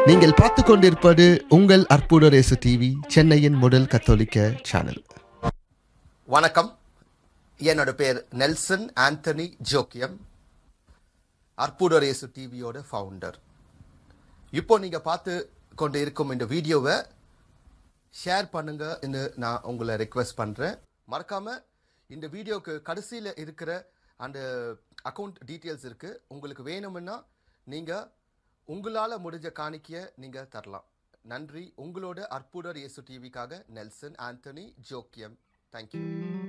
நீங்கள் பார்த்து கொண்டிருப்பது உங்கள் அற்புத ரேசு டிவி சென்னையின் முதல் கத்தோலிக்க சேனல் வணக்கம் என்னோட பேர் நெல்சன் ஆண்டனி ஜோக்கியம் அற்புதரேசு டிவியோட ஃபவுண்டர் இப்போ நீங்க பார்த்து கொண்டு இருக்கும் இந்த வீடியோவை ஷேர் பண்ணுங்கன்னு நான் உங்களை ரெக்வெஸ்ட் பண்றேன் மறக்காம இந்த வீடியோக்கு கடைசியில் இருக்கிற அந்த அக்கௌண்ட் டீட்டெயில்ஸ் இருக்கு உங்களுக்கு வேணும்னா நீங்க உங்களால முடிஞ்ச காணிக்கைய நீங்க தரலாம் நன்றி உங்களோட அற்புதர் இயேசு டிவிக்காக நெல்சன் ஆண்டனி ஜோக்கியம் தேங்க்யூ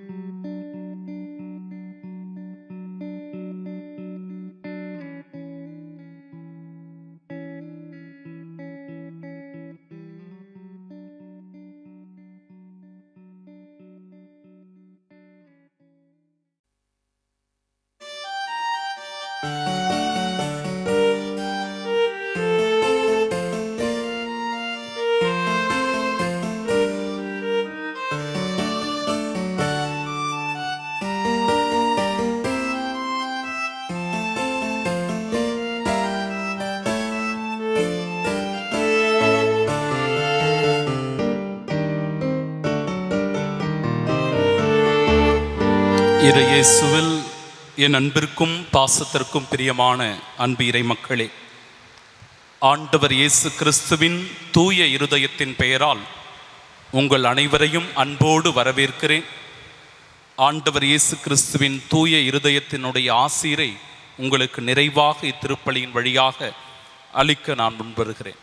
இறை இயேசுவில் என் அன்பிற்கும் பாசத்திற்கும் பிரியமான அன்பு இறை மக்களே ஆண்டவர் இயேசு கிறிஸ்துவின் தூய இருதயத்தின் பெயரால் உங்கள் அனைவரையும் அன்போடு வரவேற்கிறேன் ஆண்டவர் இயேசு கிறிஸ்துவின் தூய இருதயத்தினுடைய ஆசீரை உங்களுக்கு நிறைவாக இத்திருப்பலியின் வழியாக அளிக்க நான் முன்வருகிறேன்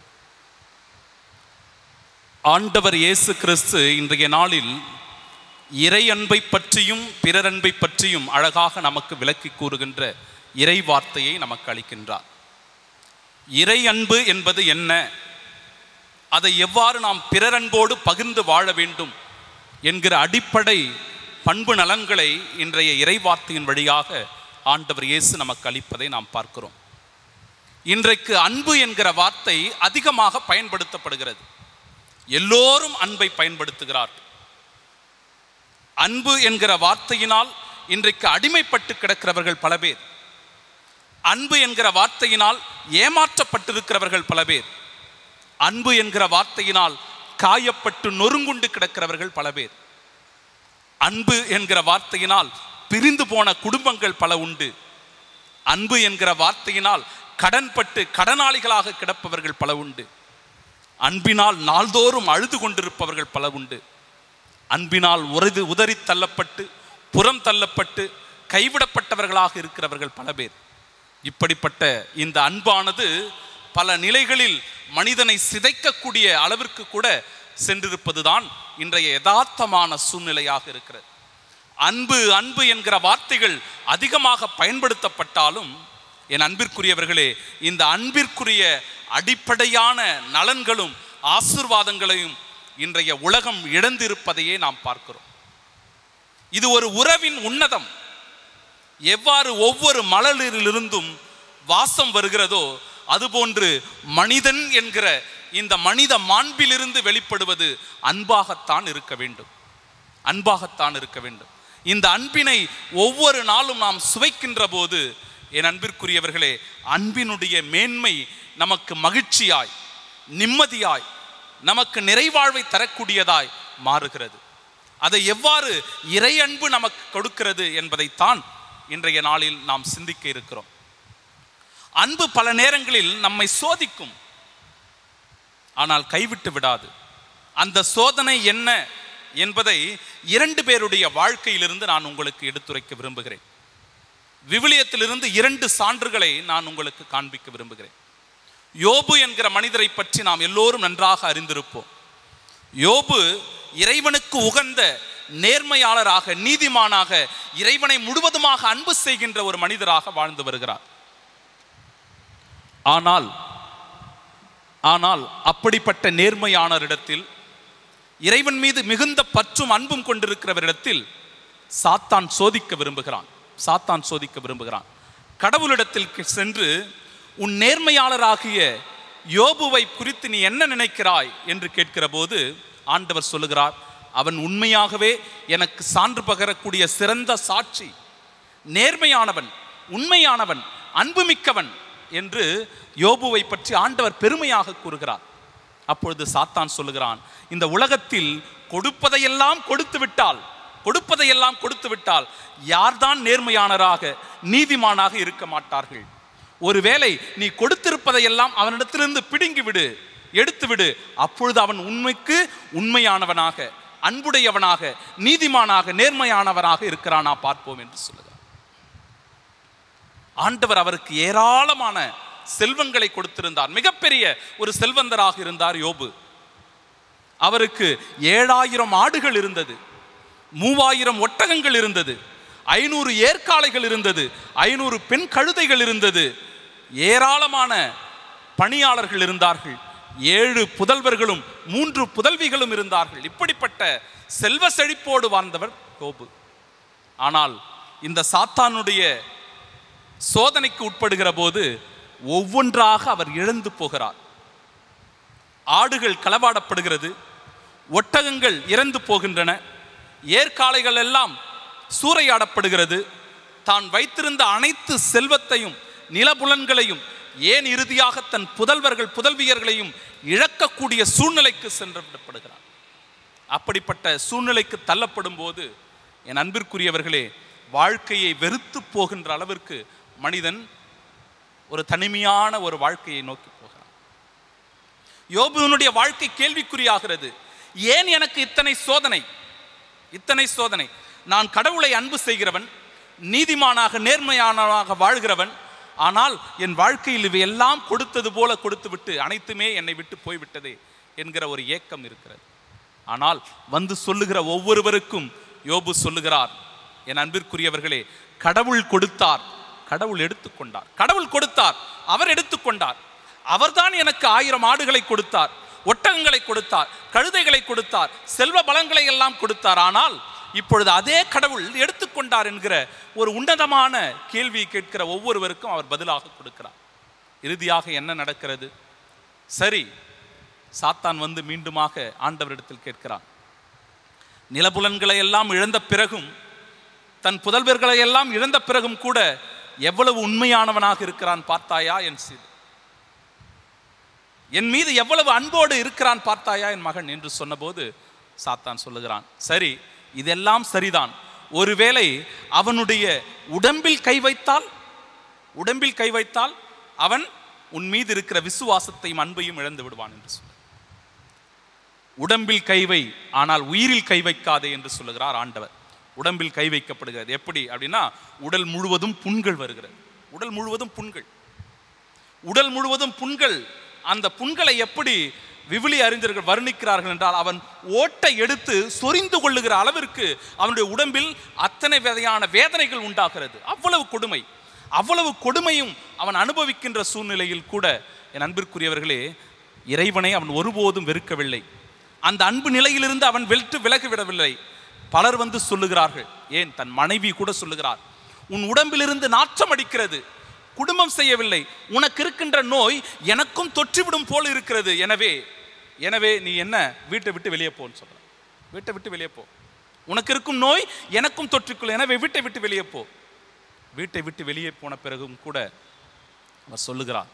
ஆண்டவர் இயேசு கிறிஸ்து இன்றைய நாளில் இறை அன்பை பற்றியும் பிறர் அன்பை பற்றியும் அழகாக நமக்கு விளக்கி கூறுகின்ற இறை வார்த்தையை நமக்கு அளிக்கின்றார் இறை அன்பு என்பது என்ன அதை எவ்வாறு நாம் பிறர் அன்போடு பகிர்ந்து வாழ வேண்டும் என்கிற அடிப்படை பண்பு நலன்களை இன்றைய இறை வார்த்தையின் வழியாக ஆண்டவர் இயேசு நமக்கு அளிப்பதை நாம் பார்க்கிறோம் இன்றைக்கு அன்பு என்கிற வார்த்தை அதிகமாக பயன்படுத்தப்படுகிறது எல்லோரும் அன்பை பயன்படுத்துகிறார்கள் அன்பு என்கிற வார்த்தையினால் இன்றைக்கு அடிமைப்பட்டு கிடக்கிறவர்கள் பல பேர் அன்பு என்கிற வார்த்தையினால் ஏமாற்றப்பட்டிருக்கிறவர்கள் பல பேர் அன்பு என்கிற வார்த்தையினால் காயப்பட்டு நொறுங்குண்டு கிடக்கிறவர்கள் பல பேர் அன்பு என்கிற வார்த்தையினால் பிரிந்து போன குடும்பங்கள் பல உண்டு அன்பு என்கிற வார்த்தையினால் கடன்பட்டு கடனாளிகளாக கிடப்பவர்கள் பல உண்டு அன்பினால் நாள்தோறும் அழுது கொண்டிருப்பவர்கள் பல உண்டு அன்பினால் உரது உதறி தள்ளப்பட்டு புறம் தள்ளப்பட்டு கைவிடப்பட்டவர்களாக இருக்கிறவர்கள் பல பேர் இப்படிப்பட்ட இந்த அன்பானது பல நிலைகளில் மனிதனை சிதைக்கக்கூடிய அளவிற்கு கூட சென்றிருப்பதுதான் இன்றைய யதார்த்தமான சூழ்நிலையாக இருக்கிறது அன்பு அன்பு என்கிற வார்த்தைகள் அதிகமாக பயன்படுத்தப்பட்டாலும் என் அன்பிற்குரியவர்களே இந்த அன்பிற்குரிய அடிப்படையான நலன்களும் ஆசிர்வாதங்களையும் இன்றைய உலகம் இழந்திருப்பதையே நாம் பார்க்கிறோம் இது ஒரு உறவின் உன்னதம் எவ்வாறு ஒவ்வொரு மலரிலிருந்தும் வாசம் வருகிறதோ அதுபோன்று மனிதன் என்கிற இந்த மனித மாண்பிலிருந்து வெளிப்படுவது அன்பாகத்தான் இருக்க வேண்டும் அன்பாகத்தான் இருக்க வேண்டும் இந்த அன்பினை ஒவ்வொரு நாளும் நாம் சுவைக்கின்ற போது என் அன்பிற்குரியவர்களே அன்பினுடைய மேன்மை நமக்கு மகிழ்ச்சியாய் நிம்மதியாய் நமக்கு நிறைவாழ்வை தரக்கூடியதாய் மாறுகிறது அதை எவ்வாறு இறை அன்பு நமக்கு கொடுக்கிறது என்பதைத்தான் இன்றைய நாளில் நாம் சிந்திக்க இருக்கிறோம் அன்பு பல நேரங்களில் நம்மை சோதிக்கும் ஆனால் கைவிட்டு விடாது அந்த சோதனை என்ன என்பதை இரண்டு பேருடைய வாழ்க்கையிலிருந்து நான் உங்களுக்கு எடுத்துரைக்க விரும்புகிறேன் விவிலியத்திலிருந்து இரண்டு சான்றுகளை நான் உங்களுக்கு காண்பிக்க விரும்புகிறேன் யோபு என்கிற மனிதரை பற்றி நாம் எல்லோரும் நன்றாக அறிந்திருப்போம் யோபு இறைவனுக்கு உகந்த நேர்மையாளராக நீதிமானாக இறைவனை முழுவதுமாக அன்பு செய்கின்ற ஒரு மனிதராக வாழ்ந்து வருகிறார் ஆனால் ஆனால் அப்படிப்பட்ட நேர்மையானவரிடத்தில் இறைவன் மீது மிகுந்த பற்றும் அன்பும் கொண்டிருக்கிறவரிடத்தில் சாத்தான் சோதிக்க விரும்புகிறான் சாத்தான் சோதிக்க விரும்புகிறான் கடவுளிடத்தில் சென்று உன் நேர்மையாளராகிய யோபுவை குறித்து நீ என்ன நினைக்கிறாய் என்று கேட்கிற போது ஆண்டவர் சொல்லுகிறார் அவன் உண்மையாகவே எனக்கு சான்று பகரக்கூடிய சிறந்த சாட்சி நேர்மையானவன் உண்மையானவன் அன்புமிக்கவன் என்று யோபுவை பற்றி ஆண்டவர் பெருமையாக கூறுகிறார் அப்பொழுது சாத்தான் சொல்லுகிறான் இந்த உலகத்தில் கொடுப்பதையெல்லாம் கொடுத்து விட்டால் கொடுப்பதையெல்லாம் கொடுத்து விட்டால் யார்தான் நேர்மையானராக நீதிமானாக இருக்க மாட்டார்கள் ஒருவேளை நீ கொடுத்திருப்பதையெல்லாம் அவனிடத்திலிருந்து பிடுங்கி விடு எடுத்து விடு அப்பொழுது அவன் உண்மைக்கு உண்மையானவனாக அன்புடையவனாக நீதிமானாக நேர்மையானவனாக இருக்கிறானா பார்ப்போம் என்று சொல்லுகிறார் ஆண்டவர் அவருக்கு ஏராளமான செல்வங்களை கொடுத்திருந்தார் மிகப்பெரிய ஒரு செல்வந்தராக இருந்தார் யோபு அவருக்கு ஏழாயிரம் ஆடுகள் இருந்தது மூவாயிரம் ஒட்டகங்கள் இருந்தது ஐநூறு ஏற்காளைகள் இருந்தது ஐநூறு பெண் கழுதைகள் இருந்தது ஏராளமான பணியாளர்கள் இருந்தார்கள் ஏழு புதல்வர்களும் மூன்று புதல்விகளும் இருந்தார்கள் இப்படிப்பட்ட செல்வ செழிப்போடு வாழ்ந்தவர் யோபு ஆனால் இந்த சாத்தானுடைய சோதனைக்கு உட்படுகிற போது ஒவ்வொன்றாக அவர் இழந்து போகிறார் ஆடுகள் களவாடப்படுகிறது ஒட்டகங்கள் இறந்து போகின்றன ஏற்காளைகள் எல்லாம் சூறையாடப்படுகிறது தான் வைத்திருந்த அனைத்து செல்வத்தையும் நிலபுலன்களையும் ஏன் இறுதியாக தன் புதல்வர்கள் புதல்வியர்களையும் இழக்கக்கூடிய சூழ்நிலைக்கு சென்று விடப்படுகிறார் அப்படிப்பட்ட சூழ்நிலைக்கு தள்ளப்படும் போது என் அன்பிற்குரியவர்களே வாழ்க்கையை வெறுத்து போகின்ற அளவிற்கு மனிதன் ஒரு தனிமையான ஒரு வாழ்க்கையை நோக்கி போகிறான் யோபுவனுடைய வாழ்க்கை கேள்விக்குறியாகிறது ஏன் எனக்கு இத்தனை சோதனை இத்தனை சோதனை நான் கடவுளை அன்பு செய்கிறவன் நீதிமானாக நேர்மையானவனாக வாழ்கிறவன் ஆனால் என் வாழ்க்கையில் இவை எல்லாம் கொடுத்தது போல கொடுத்து விட்டு அனைத்துமே என்னை விட்டு போய்விட்டதே என்கிற ஒரு ஏக்கம் இருக்கிறது ஆனால் வந்து சொல்லுகிற ஒவ்வொருவருக்கும் யோபு சொல்லுகிறார் என் அன்பிற்குரியவர்களே கடவுள் கொடுத்தார் கடவுள் எடுத்துக்கொண்டார் கடவுள் கொடுத்தார் அவர் எடுத்துக்கொண்டார் அவர்தான் எனக்கு ஆயிரம் ஆடுகளை கொடுத்தார் ஒட்டகங்களை கொடுத்தார் கழுதைகளை கொடுத்தார் செல்வ பலன்களை எல்லாம் கொடுத்தார் ஆனால் இப்பொழுது அதே கடவுள் எடுத்துக்கொண்டார் என்கிற ஒரு உன்னதமான கேள்வியை கேட்கிற ஒவ்வொருவருக்கும் அவர் பதிலாக கொடுக்கிறார் இறுதியாக என்ன நடக்கிறது சரி சாத்தான் வந்து மீண்டுமாக ஆண்டவரிடத்தில் கேட்கிறான் நிலபுலன்களை எல்லாம் இழந்த பிறகும் தன் புதல்வர்களை எல்லாம் இழந்த பிறகும் கூட எவ்வளவு உண்மையானவனாக இருக்கிறான் பார்த்தாயா என் சீது என் மீது எவ்வளவு அன்போடு இருக்கிறான் பார்த்தாயா என் மகன் என்று சொன்னபோது சாத்தான் சொல்லுகிறான் சரி இதெல்லாம் சரிதான் ஒருவேளை அவனுடைய உடம்பில் கை வைத்தால் உடம்பில் கை வைத்தால் அவன் உன் மீது இருக்கிற விசுவாசத்தையும் அன்பையும் இழந்து விடுவான் என்று சொல்ல உடம்பில் கை வை ஆனால் உயிரில் கை வைக்காதே என்று சொல்லுகிறார் ஆண்டவர் உடம்பில் கை வைக்கப்படுகிறது எப்படி அப்படின்னா உடல் முழுவதும் புண்கள் வருகிறது உடல் முழுவதும் புண்கள் உடல் முழுவதும் புண்கள் அந்த புண்களை எப்படி விவிலி அறிஞர்கள் வர்ணிக்கிறார்கள் என்றால் அவன் ஓட்டை எடுத்து சொரிந்து கொள்ளுகிற அளவிற்கு அவனுடைய உடம்பில் அத்தனை வகையான வேதனைகள் உண்டாகிறது அவ்வளவு கொடுமை அவ்வளவு கொடுமையும் அவன் அனுபவிக்கின்ற சூழ்நிலையில் கூட என் அன்பிற்குரியவர்களே இறைவனை அவன் ஒருபோதும் வெறுக்கவில்லை அந்த அன்பு நிலையிலிருந்து அவன் வெல்ட்டு விலகி விடவில்லை பலர் வந்து சொல்லுகிறார்கள் ஏன் தன் மனைவி கூட சொல்லுகிறார் உன் உடம்பிலிருந்து நாற்றம் அடிக்கிறது குடும்பம் செய்யவில்லை உனக்கு இருக்கின்ற நோய் எனக்கும் தொற்றிவிடும் போல் இருக்கிறது எனவே எனவே நீ என்ன வீட்டை விட்டு வெளியே போன்னு சொல்ற வீட்டை விட்டு வெளியே போ உனக்கு இருக்கும் நோய் எனக்கும் தொற்றிக்கொள் எனவே வீட்டை விட்டு வெளியே போ வீட்டை விட்டு வெளியே போன பிறகும் கூட அவர் சொல்லுகிறார்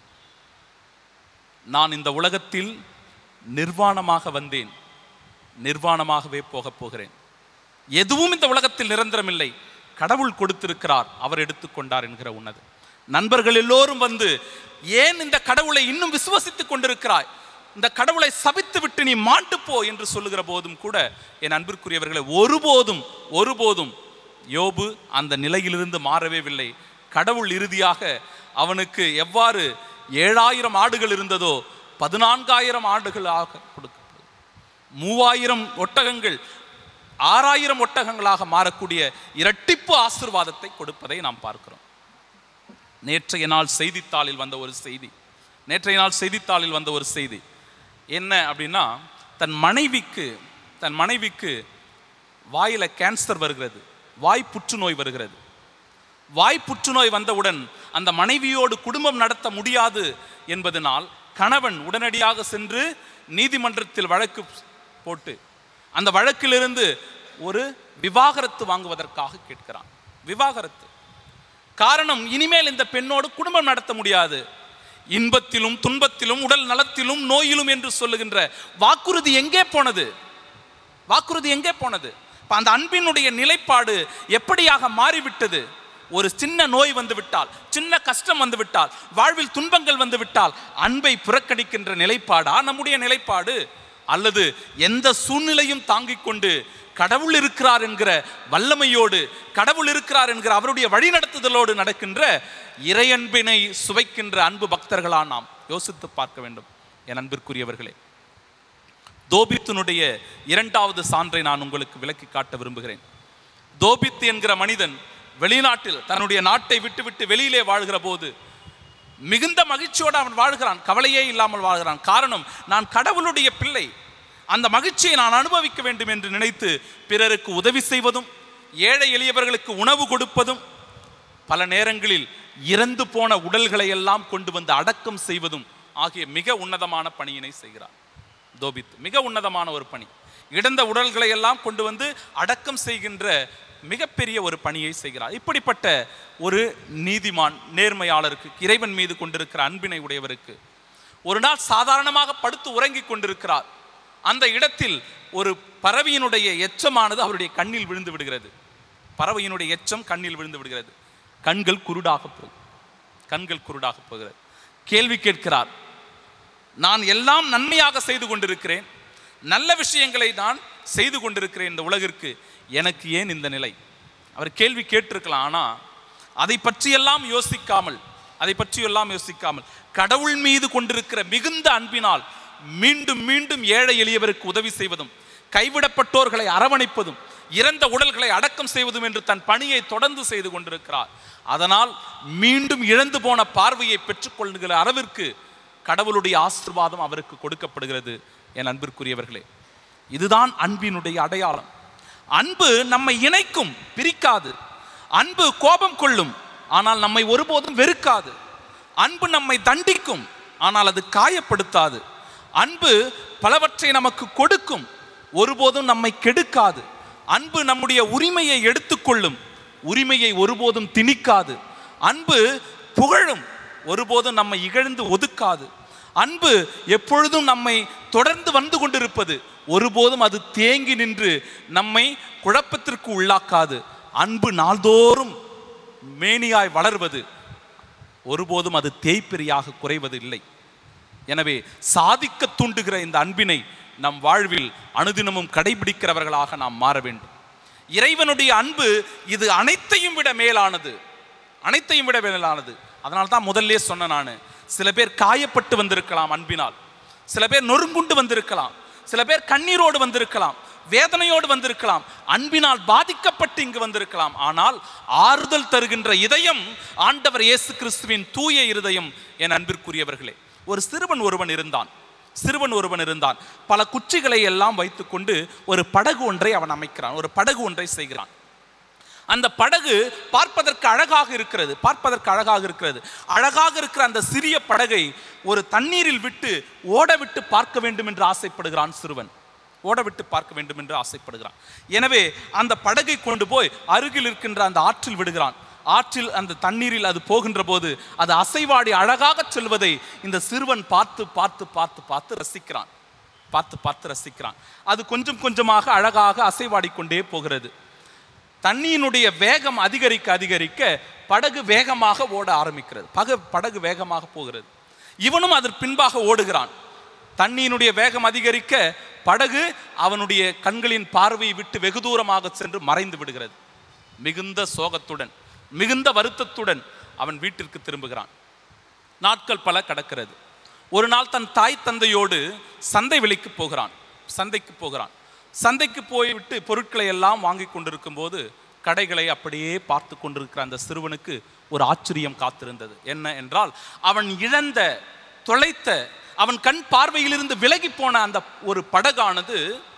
நான் இந்த உலகத்தில் நிர்வாணமாக வந்தேன் நிர்வாணமாகவே போகப் போகிறேன் எதுவும் இந்த உலகத்தில் நிரந்தரமில்லை கடவுள் கொடுத்திருக்கிறார் அவர் எடுத்துக்கொண்டார் என்கிற உன்னது நண்பர்கள் எல்லோரும் வந்து ஏன் இந்த கடவுளை இன்னும் விசுவசித்துக் கொண்டிருக்கிறாய் இந்த கடவுளை சபித்து விட்டு நீ மாட்டு போ என்று சொல்லுகிற போதும் கூட என் அன்பிற்குரியவர்களை ஒருபோதும் ஒருபோதும் யோபு அந்த நிலையிலிருந்து மாறவே இல்லை கடவுள் இறுதியாக அவனுக்கு எவ்வாறு ஏழாயிரம் ஆடுகள் இருந்ததோ பதினான்காயிரம் ஆடுகளாக கொடுக்கப்படும் மூவாயிரம் ஒட்டகங்கள் ஆறாயிரம் ஒட்டகங்களாக மாறக்கூடிய இரட்டிப்பு ஆசிர்வாதத்தை கொடுப்பதை நாம் பார்க்கிறோம் நேற்றைய நாள் செய்தித்தாளில் வந்த ஒரு செய்தி நேற்றைய நாள் செய்தித்தாளில் வந்த ஒரு செய்தி என்ன அப்படின்னா தன் மனைவிக்கு தன் மனைவிக்கு வாயில கேன்சர் வருகிறது வாய் புற்றுநோய் வருகிறது வாய் புற்றுநோய் வந்தவுடன் அந்த மனைவியோடு குடும்பம் நடத்த முடியாது என்பதனால் கணவன் உடனடியாக சென்று நீதிமன்றத்தில் வழக்கு போட்டு அந்த வழக்கிலிருந்து ஒரு விவாகரத்து வாங்குவதற்காக கேட்கிறான் விவாகரத்து காரணம் இனிமேல் இந்த பெண்ணோடு குடும்பம் நடத்த முடியாது இன்பத்திலும் துன்பத்திலும் உடல் நலத்திலும் நோயிலும் என்று சொல்லுகின்ற வாக்குறுதி எங்கே போனது வாக்குறுதி எங்கே போனது இப்ப அந்த அன்பினுடைய நிலைப்பாடு எப்படியாக மாறிவிட்டது ஒரு சின்ன நோய் வந்து விட்டால் சின்ன கஷ்டம் வந்து விட்டால் வாழ்வில் துன்பங்கள் வந்து விட்டால் அன்பை புறக்கணிக்கின்ற நிலைப்பாடா நம்முடைய நிலைப்பாடு அல்லது எந்த சூழ்நிலையும் தாங்கிக் கொண்டு கடவுள் இருக்கிறார் என்கிற வல்லமையோடு கடவுள் இருக்கிறார் என்கிற அவருடைய வழிநடத்துதலோடு நடக்கின்ற இறையன்பினை சுவைக்கின்ற அன்பு பக்தர்களா நாம் யோசித்து பார்க்க வேண்டும் என் அன்பிற்குரியவர்களே தோபித்தினுடைய இரண்டாவது சான்றை நான் உங்களுக்கு விளக்கி காட்ட விரும்புகிறேன் தோபித் என்கிற மனிதன் வெளிநாட்டில் தன்னுடைய நாட்டை விட்டு விட்டு வெளியிலே வாழ்கிற போது மிகுந்த மகிழ்ச்சியோடு அவன் வாழ்கிறான் கவலையே இல்லாமல் வாழ்கிறான் காரணம் நான் கடவுளுடைய பிள்ளை அந்த மகிழ்ச்சியை நான் அனுபவிக்க வேண்டும் என்று நினைத்து பிறருக்கு உதவி செய்வதும் ஏழை எளியவர்களுக்கு உணவு கொடுப்பதும் பல நேரங்களில் இறந்து போன உடல்களை எல்லாம் கொண்டு வந்து அடக்கம் செய்வதும் ஆகிய மிக உன்னதமான பணியினை செய்கிறார் தோபித் மிக உன்னதமான ஒரு பணி இழந்த உடல்களை எல்லாம் கொண்டு வந்து அடக்கம் செய்கின்ற மிகப்பெரிய ஒரு பணியை செய்கிறார் இப்படிப்பட்ட ஒரு நீதிமான் நேர்மையாளருக்கு இறைவன் மீது கொண்டிருக்கிற அன்பினை உடையவருக்கு ஒரு நாள் சாதாரணமாக படுத்து உறங்கிக் கொண்டிருக்கிறார் அந்த இடத்தில் ஒரு பறவையினுடைய எச்சமானது அவருடைய கண்ணில் விழுந்து விடுகிறது பறவையினுடைய எச்சம் கண்ணில் விழுந்து விடுகிறது கண்கள் குருடாக போகுது கண்கள் குருடாக போகிறது கேள்வி கேட்கிறார் நான் எல்லாம் நன்மையாக செய்து கொண்டிருக்கிறேன் நல்ல விஷயங்களை நான் செய்து கொண்டிருக்கிறேன் இந்த உலகிற்கு எனக்கு ஏன் இந்த நிலை அவர் கேள்வி கேட்டிருக்கலாம் ஆனால் அதை பற்றியெல்லாம் யோசிக்காமல் அதை பற்றியெல்லாம் யோசிக்காமல் கடவுள் மீது கொண்டிருக்கிற மிகுந்த அன்பினால் மீண்டும் மீண்டும் ஏழை எளியவருக்கு உதவி செய்வதும் கைவிடப்பட்டோர்களை அரவணைப்பதும் இறந்த உடல்களை அடக்கம் செய்வதும் என்று தன் பணியை தொடர்ந்து செய்து கொண்டிருக்கிறார் அதனால் மீண்டும் இழந்து போன பார்வையை பெற்றுக்கொள்கிற அளவிற்கு கடவுளுடைய ஆசீர்வாதம் அவருக்கு கொடுக்கப்படுகிறது என் அன்பிற்குரியவர்களே இதுதான் அன்பினுடைய அடையாளம் அன்பு நம்மை இணைக்கும் பிரிக்காது அன்பு கோபம் கொள்ளும் ஆனால் நம்மை ஒருபோதும் வெறுக்காது அன்பு நம்மை தண்டிக்கும் ஆனால் அது காயப்படுத்தாது அன்பு பலவற்றை நமக்கு கொடுக்கும் ஒருபோதும் நம்மை கெடுக்காது அன்பு நம்முடைய உரிமையை எடுத்துக்கொள்ளும் உரிமையை ஒருபோதும் திணிக்காது அன்பு புகழும் ஒருபோதும் நம்மை இகழ்ந்து ஒதுக்காது அன்பு எப்பொழுதும் நம்மை தொடர்ந்து வந்து கொண்டிருப்பது ஒருபோதும் அது தேங்கி நின்று நம்மை குழப்பத்திற்கு உள்ளாக்காது அன்பு நாள்தோறும் மேனியாய் வளர்வது ஒருபோதும் அது தேய்பிரியாக குறைவது இல்லை எனவே சாதிக்க தூண்டுகிற இந்த அன்பினை நம் வாழ்வில் அனுதினமும் கடைபிடிக்கிறவர்களாக நாம் மாற வேண்டும் இறைவனுடைய அன்பு இது அனைத்தையும் விட மேலானது அனைத்தையும் விட மேலானது அதனால தான் முதல்ல சொன்ன நான் சில பேர் காயப்பட்டு வந்திருக்கலாம் அன்பினால் சில பேர் நொறுங்குண்டு வந்திருக்கலாம் சில பேர் கண்ணீரோடு வந்திருக்கலாம் வேதனையோடு வந்திருக்கலாம் அன்பினால் பாதிக்கப்பட்டு இங்கு வந்திருக்கலாம் ஆனால் ஆறுதல் தருகின்ற இதயம் ஆண்டவர் இயேசு கிறிஸ்துவின் தூய இருதயம் என் அன்பிற்குரியவர்களே ஒரு சிறுவன் ஒருவன் இருந்தான் சிறுவன் ஒருவன் இருந்தான் பல குச்சிகளை எல்லாம் வைத்துக்கொண்டு ஒரு படகு ஒன்றை அவன் அமைக்கிறான் ஒரு படகு ஒன்றை செய்கிறான் அந்த படகு பார்ப்பதற்கு அழகாக இருக்கிறது பார்ப்பதற்கு அழகாக இருக்கிறது அழகாக இருக்கிற அந்த சிறிய படகை ஒரு தண்ணீரில் விட்டு ஓட விட்டு பார்க்க வேண்டும் என்று ஆசைப்படுகிறான் சிறுவன் ஓட விட்டு பார்க்க வேண்டும் என்று ஆசைப்படுகிறான் எனவே அந்த படகை கொண்டு போய் அருகில் இருக்கின்ற அந்த ஆற்றில் விடுகிறான் ஆற்றில் அந்த தண்ணீரில் அது போகின்ற போது அது அசைவாடி அழகாக செல்வதை இந்த சிறுவன் பார்த்து பார்த்து பார்த்து பார்த்து ரசிக்கிறான் பார்த்து பார்த்து ரசிக்கிறான் அது கொஞ்சம் கொஞ்சமாக அழகாக அசைவாடி கொண்டே போகிறது தண்ணியினுடைய வேகம் அதிகரிக்க அதிகரிக்க படகு வேகமாக ஓட ஆரம்பிக்கிறது பக படகு வேகமாக போகிறது இவனும் அதற்கு பின்பாக ஓடுகிறான் தண்ணியினுடைய வேகம் அதிகரிக்க படகு அவனுடைய கண்களின் பார்வையை விட்டு வெகு தூரமாக சென்று மறைந்து விடுகிறது மிகுந்த சோகத்துடன் மிகுந்த வருத்தத்துடன் அவன் வீட்டிற்கு திரும்புகிறான் நாட்கள் பல கடக்கிறது ஒரு நாள் தன் தாய் தந்தையோடு சந்தை வெளிக்கு போகிறான் சந்தைக்கு போகிறான் சந்தைக்கு போய்விட்டு பொருட்களை எல்லாம் வாங்கி கொண்டிருக்கும் போது கடைகளை அப்படியே பார்த்து கொண்டிருக்கிற அந்த சிறுவனுக்கு ஒரு ஆச்சரியம் காத்திருந்தது என்ன என்றால் அவன் இழந்த தொலைத்த அவன் கண் பார்வையிலிருந்து விலகி போன அந்த ஒரு படகானது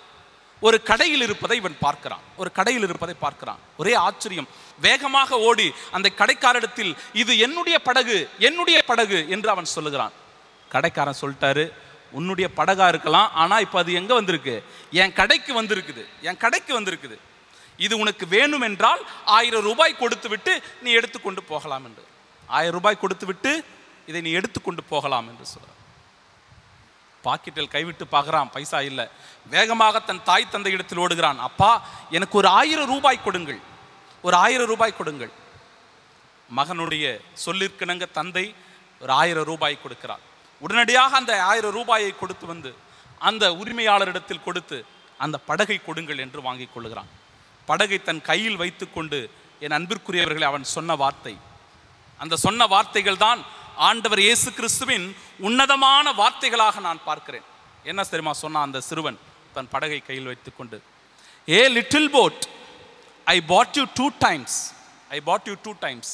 ஒரு கடையில் இருப்பதை இவன் பார்க்கிறான் ஒரு கடையில் இருப்பதை பார்க்கிறான் ஒரே ஆச்சரியம் வேகமாக ஓடி அந்த கடைக்காரிடத்தில் இது என்னுடைய படகு என்னுடைய படகு என்று அவன் சொல்லுகிறான் கடைக்காரன் சொல்லிட்டாரு உன்னுடைய படகா இருக்கலாம் ஆனா இப்போ அது எங்க வந்திருக்கு என் கடைக்கு வந்திருக்குது என் கடைக்கு வந்திருக்குது இது உனக்கு வேணும் என்றால் ஆயிரம் ரூபாய் கொடுத்து விட்டு நீ எடுத்துக்கொண்டு போகலாம் என்று ஆயிரம் ரூபாய் கொடுத்து விட்டு இதை நீ எடுத்துக்கொண்டு போகலாம் என்று சொல்றார் பாக்கெட்டில் கைவிட்டு பார்க்கறான் பைசா இல்லை வேகமாக தன் தாய் தந்தை இடத்தில் ஓடுகிறான் அப்பா எனக்கு ஒரு ஆயிரம் ரூபாய் கொடுங்கள் ஒரு ஆயிரம் ரூபாய் கொடுங்கள் மகனுடைய சொல்லிற்கிணங்க தந்தை ஒரு ஆயிரம் ரூபாய் கொடுக்கிறார் உடனடியாக அந்த ஆயிரம் ரூபாயை கொடுத்து வந்து அந்த உரிமையாளரிடத்தில் கொடுத்து அந்த படகை கொடுங்கள் என்று வாங்கிக் கொள்ளுகிறான் படகை தன் கையில் வைத்துக்கொண்டு என் அன்பிற்குரியவர்களை அவன் சொன்ன வார்த்தை அந்த சொன்ன வார்த்தைகள் தான் ஆண்டவர் இயேசு கிறிஸ்துவின் உன்னதமான வார்த்தைகளாக நான் பார்க்கிறேன் என்ன தெரியுமா சொன்னான் அந்த சிறுவன் தன் படகை கையில் வைத்துக்கொண்டு a little boat I pat you two times I pat you two times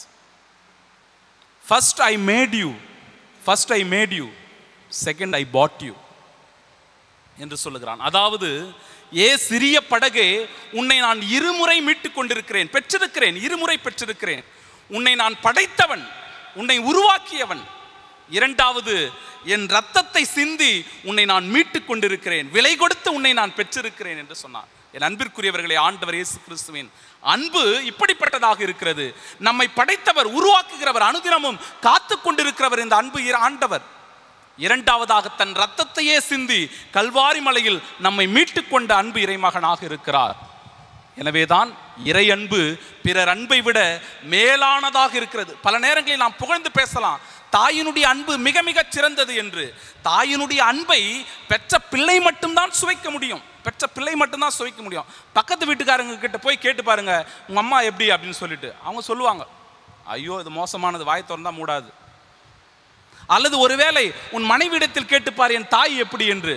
first I met you first I met you second I pat you என்று சொல்லுகிறான் அதாவது ஏ சிறிய படகே உன்னை நான் இருமுறை மீட்டுக் கொண்டிருக்கிறேன் பெற்றிருக்கிறேன் இருமுறை பெற்றிருக்கிறேன் உன்னை நான் படைத்தவன் உன்னை உருவாக்கியவன் இரண்டாவது என் ரத்தத்தை சிந்தி உன்னை நான் மீட்டுக் கொண்டிருக்கிறேன் விலை கொடுத்து உன்னை நான் பெற்றிருக்கிறேன் என்று சொன்னார் என் அன்பிற்குரியவர்களே ஆண்டவர் இயேசு கிறிஸ்துவின் அன்பு இப்படிப்பட்டதாக இருக்கிறது நம்மை படைத்தவர் உருவாக்குகிறவர் அனுதினமும் காத்து கொண்டிருக்கிறவர் இந்த அன்பு இர- ஆண்டவர் இரண்டாவதாக தன் ரத்தத்தையே சிந்தி கல்வாரி மலையில் நம்மை மீட்டுக் கொண்ட அன்பு இறைமகனாக இருக்கிறார் எனவேதான் இறை அன்பு பிறர் அன்பை விட மேலானதாக இருக்கிறது பல நேரங்களில் நாம் புகழ்ந்து பேசலாம் தாயினுடைய அன்பு மிக மிகச் சிறந்தது என்று தாயினுடைய அன்பை பெற்ற பிள்ளை மட்டும்தான் சுவைக்க முடியும் பெற்ற பிள்ளை மட்டும்தான் சுவைக்க முடியும் பக்கத்து வீட்டுக்காரங்க கிட்ட போய் கேட்டு பாருங்க உங்க அம்மா எப்படி அப்படின்னு சொல்லிட்டு அவங்க சொல்லுவாங்க ஐயோ இது மோசமானது வாய் திறந்தா மூடாது அல்லது ஒருவேளை உன் மனைவியிடத்தில் கேட்டுப்பார் என் தாய் எப்படி என்று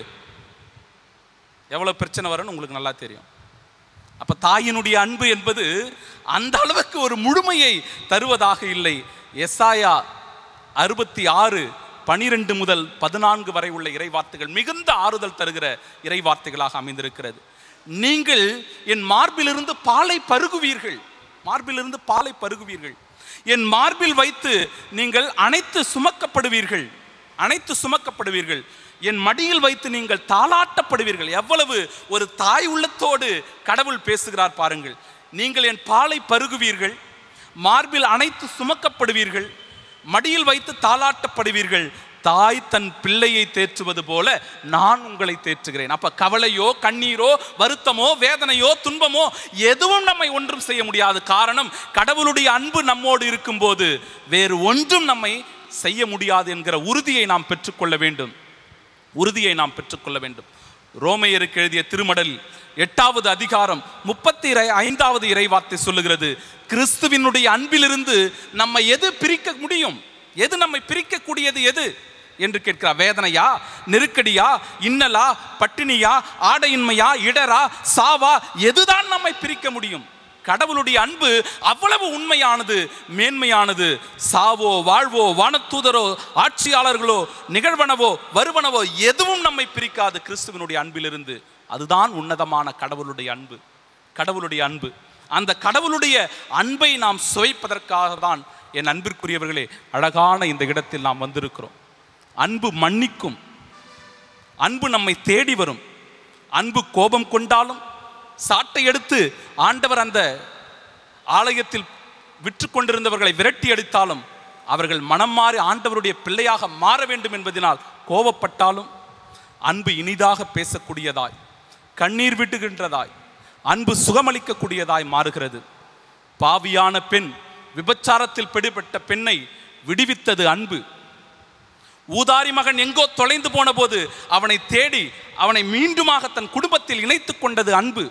எவ்வளவு பிரச்சனை வரும்னு உங்களுக்கு நல்லா தெரியும் அப்ப தாயினுடைய அன்பு என்பது அந்த அளவுக்கு ஒரு முழுமையை தருவதாக இல்லை எஸ்ஆயா அறுபத்தி ஆறு பனிரெண்டு முதல் பதினான்கு வரை உள்ள இறைவார்த்தைகள் மிகுந்த ஆறுதல் தருகிற இறைவார்த்தைகளாக அமைந்திருக்கிறது நீங்கள் என் மார்பிலிருந்து பாலை பருகுவீர்கள் மார்பிலிருந்து பாலை பருகுவீர்கள் என் மார்பில் வைத்து நீங்கள் அனைத்து சுமக்கப்படுவீர்கள் அனைத்து சுமக்கப்படுவீர்கள் என் மடியில் வைத்து நீங்கள் தாளாட்டப்படுவீர்கள் எவ்வளவு ஒரு தாய் உள்ளத்தோடு கடவுள் பேசுகிறார் பாருங்கள் நீங்கள் என் பாலை பருகுவீர்கள் மார்பில் அனைத்து சுமக்கப்படுவீர்கள் மடியில் வைத்து தாளாட்டப்படுவீர்கள் தாய் தன் பிள்ளையை தேற்றுவது போல நான் உங்களை தேற்றுகிறேன் அப்ப கவலையோ கண்ணீரோ வருத்தமோ வேதனையோ துன்பமோ எதுவும் நம்மை ஒன்றும் செய்ய முடியாது காரணம் கடவுளுடைய அன்பு நம்மோடு இருக்கும்போது வேறு ஒன்றும் நம்மை செய்ய முடியாது என்கிற உறுதியை நாம் பெற்றுக்கொள்ள வேண்டும் உறுதியை நாம் பெற்றுக்கொள்ள வேண்டும் ரோமையருக்கு எழுதிய திருமடல் எட்டாவது அதிகாரம் முப்பத்தி இறை- ஐந்தாவது இறைவார்த்தை சொல்லுகிறது கிறிஸ்துவினுடைய அன்பிலிருந்து நம்மை எது பிரிக்க முடியும் எது நம்மை பிரிக்கக்கூடியது எது என்று கேட்கிறார் வேதனையா நெருக்கடியா இன்னலா பட்டினியா ஆடையின்மையா இடரா சாவா எதுதான் நம்மை பிரிக்க முடியும் கடவுளுடைய அன்பு அவ்வளவு உண்மையானது மேன்மையானது சாவோ வாழ்வோ வானத்தூதரோ ஆட்சியாளர்களோ நிகழ்வனவோ வருவனவோ எதுவும் நம்மை பிரிக்காது கிறிஸ்துவனுடைய அன்பிலிருந்து அதுதான் உன்னதமான கடவுளுடைய அன்பு கடவுளுடைய அன்பு அந்த கடவுளுடைய அன்பை நாம் சுவைப்பதற்காக தான் என் அன்பிற்குரியவர்களே அழகான இந்த இடத்தில் நாம் வந்திருக்கிறோம் அன்பு மன்னிக்கும் அன்பு நம்மை தேடி வரும் அன்பு கோபம் கொண்டாலும் சாட்டை எடுத்து ஆண்டவர் அந்த ஆலயத்தில் விற்று கொண்டிருந்தவர்களை விரட்டி அடித்தாலும் அவர்கள் மனம் மாறி ஆண்டவருடைய பிள்ளையாக மாற வேண்டும் என்பதனால் கோபப்பட்டாலும் அன்பு இனிதாக பேசக்கூடியதாய் கண்ணீர் விட்டுகின்றதாய் அன்பு சுகமளிக்கக்கூடியதாய் மாறுகிறது பாவியான பெண் விபச்சாரத்தில் பிடிபட்ட பெண்ணை விடுவித்தது அன்பு ஊதாரி மகன் எங்கோ தொலைந்து போன போது அவனை தேடி அவனை மீண்டுமாக தன் குடும்பத்தில் இணைத்துக் கொண்டது அன்பு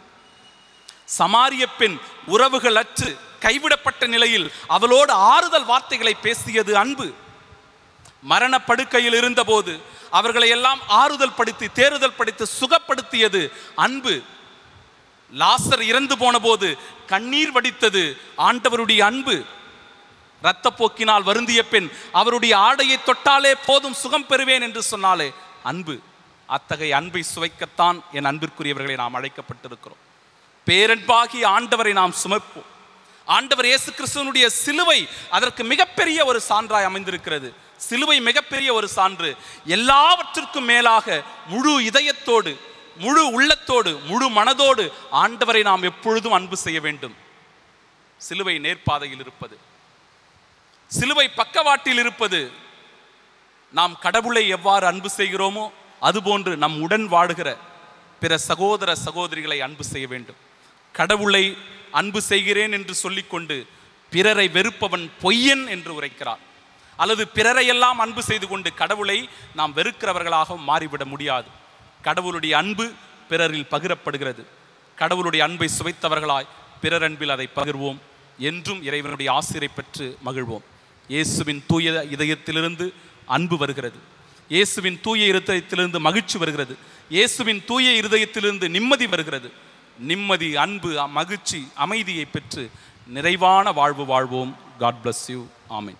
சமாரிய பெண் உறவுகள் அற்று கைவிடப்பட்ட நிலையில் அவளோடு ஆறுதல் வார்த்தைகளை பேசியது அன்பு மரண படுக்கையில் இருந்தபோது அவர்களை எல்லாம் ஆறுதல் படுத்தி தேறுதல் படுத்தி சுகப்படுத்தியது அன்பு லாசர் இறந்து போன போது கண்ணீர் வடித்தது ஆண்டவருடைய அன்பு இரத்தப்போக்கினால் வருந்திய பெண் அவருடைய ஆடையை தொட்டாலே போதும் சுகம் பெறுவேன் என்று சொன்னாலே அன்பு அத்தகைய அன்பை சுவைக்கத்தான் என் அன்பிற்குரியவர்களை நாம் அழைக்கப்பட்டிருக்கிறோம் பேரன்பாகி ஆண்டவரை நாம் சுமப்போம் ஆண்டவர் இயேசு கிறிஸ்துவனுடைய சிலுவை அதற்கு மிகப்பெரிய ஒரு சான்றாய் அமைந்திருக்கிறது சிலுவை மிகப்பெரிய ஒரு சான்று எல்லாவற்றிற்கும் மேலாக முழு இதயத்தோடு முழு உள்ளத்தோடு முழு மனதோடு ஆண்டவரை நாம் எப்பொழுதும் அன்பு செய்ய வேண்டும் சிலுவை நேர்பாதையில் இருப்பது சிலுவை பக்கவாட்டில் இருப்பது நாம் கடவுளை எவ்வாறு அன்பு செய்கிறோமோ அதுபோன்று நம் உடன் வாழுகிற பிற சகோதர சகோதரிகளை அன்பு செய்ய வேண்டும் கடவுளை அன்பு செய்கிறேன் என்று சொல்லிக்கொண்டு பிறரை வெறுப்பவன் பொய்யன் என்று உரைக்கிறார் அல்லது பிறரையெல்லாம் அன்பு செய்து கொண்டு கடவுளை நாம் வெறுக்கிறவர்களாக மாறிவிட முடியாது கடவுளுடைய அன்பு பிறரில் பகிரப்படுகிறது கடவுளுடைய அன்பை சுவைத்தவர்களாய் பிறர் அன்பில் அதை பகிர்வோம் என்றும் இறைவனுடைய ஆசிரை பெற்று மகிழ்வோம் இயேசுவின் தூய இதயத்திலிருந்து அன்பு வருகிறது இயேசுவின் தூய இருதயத்திலிருந்து மகிழ்ச்சி வருகிறது இயேசுவின் தூய இருதயத்திலிருந்து நிம்மதி வருகிறது நிம்மதி அன்பு மகிழ்ச்சி அமைதியை பெற்று நிறைவான வாழ்வு வாழ்வோம் காட் bless யூ ஆமென்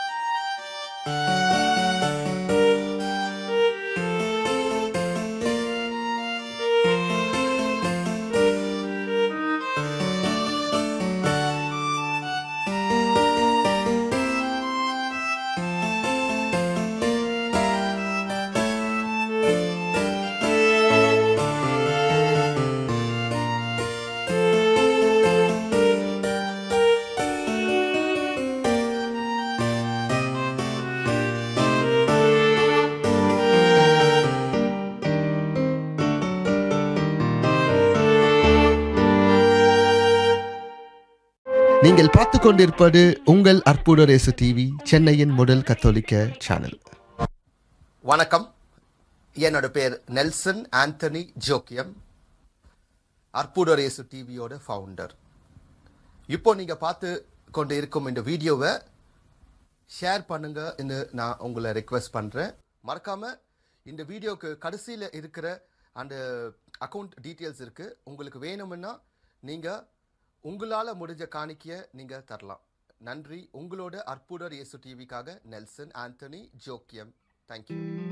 நீங்கள் பார்த்து கொண்டிருப்பது உங்கள் அற்புத ரேசு டிவி சென்னையின் முதல் கத்தோலிக்க சேனல் வணக்கம் என்னோட பேர் நெல்சன் ஆண்டனி ஜோக்கியம் அற்புதரேசு டிவியோட ஃபவுண்டர் இப்போ நீங்க பார்த்து கொண்டு இருக்கும் இந்த வீடியோவை ஷேர் பண்ணுங்க நான் உங்களை ரெக்வெஸ்ட் பண்றேன் மறக்காம இந்த வீடியோக்கு கடைசியில் இருக்கிற அந்த அக்கவுண்ட் டீட்டெயில்ஸ் இருக்கு உங்களுக்கு வேணும்னா நீங்க உங்களால முடிஞ்ச காணிக்கையை நீங்க தரலாம் நன்றி உங்களோட அற்புதர் இயேசு டிவிக்காக நெல்சன் ஆண்டனி ஜோக்கியம் தேங்க்யூ